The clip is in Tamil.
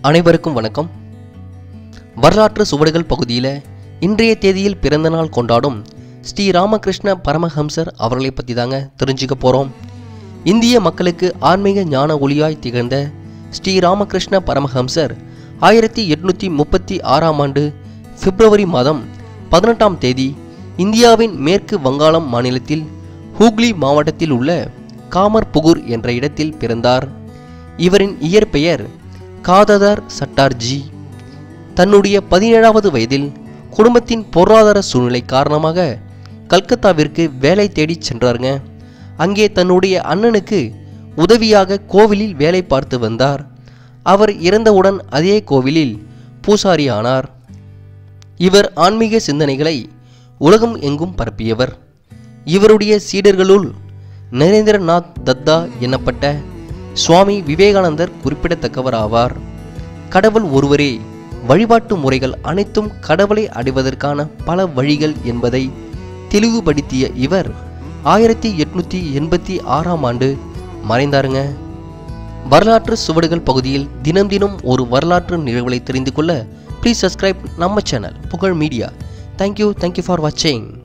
அனைவருக்கும் வணக்கம் வரலாற்று சுவடுகள் பகுதியில் இன்றைய தேதியில் பிறந்த நாள் கொண்டாடும் ஸ்ரீ ராமகிருஷ்ண பரமஹம்சர் அவர்களை பற்றி தாங்க தெரிஞ்சுக்க போகிறோம் இந்திய மக்களுக்கு ஆன்மீக ஞான ஒளியாய் திகழ்ந்த ஸ்ரீ ராமகிருஷ்ண பரமஹம்சர் ஆயிரத்தி எட்நூற்றி முப்பத்தி ஆறாம் ஆண்டு பிப்ரவரி மாதம் பதினெட்டாம் தேதி இந்தியாவின் மேற்கு வங்காளம் மாநிலத்தில் ஹூக்ளி மாவட்டத்தில் உள்ள காமர்புகூர் என்ற இடத்தில் பிறந்தார் இவரின் இயற்பெயர் காததார் சட்டார்ஜி தன்னுடைய பதினேழாவது வயதில் குடும்பத்தின் பொருளாதார சூழ்நிலை காரணமாக கல்கத்தாவிற்கு வேலை தேடிச் சென்றாருங்க அங்கே தன்னுடைய அண்ணனுக்கு உதவியாக கோவிலில் வேலை பார்த்து வந்தார் அவர் இறந்தவுடன் அதே கோவிலில் பூசாரி ஆனார் இவர் ஆன்மீக சிந்தனைகளை உலகம் எங்கும் பரப்பியவர் இவருடைய சீடர்களுள் நரேந்திரநாத் தத்தா எனப்பட்ட சுவாமி விவேகானந்தர் குறிப்பிடத்தக்கவர் ஆவார் கடவுள் ஒருவரே வழிபாட்டு முறைகள் அனைத்தும் கடவுளை அடைவதற்கான பல வழிகள் என்பதை தெளிவுபடுத்திய இவர் ஆயிரத்தி எட்நூத்தி எண்பத்தி ஆறாம் ஆண்டு மறைந்தாருங்க வரலாற்று சுவடுகள் பகுதியில் தினம் தினம் ஒரு வரலாற்று நிகழ்வுகளை தெரிந்து கொள்ள ப்ளீஸ் சப்ஸ்கிரைப் நம்ம channel Pugazh media thank you thank you for வாட்சிங்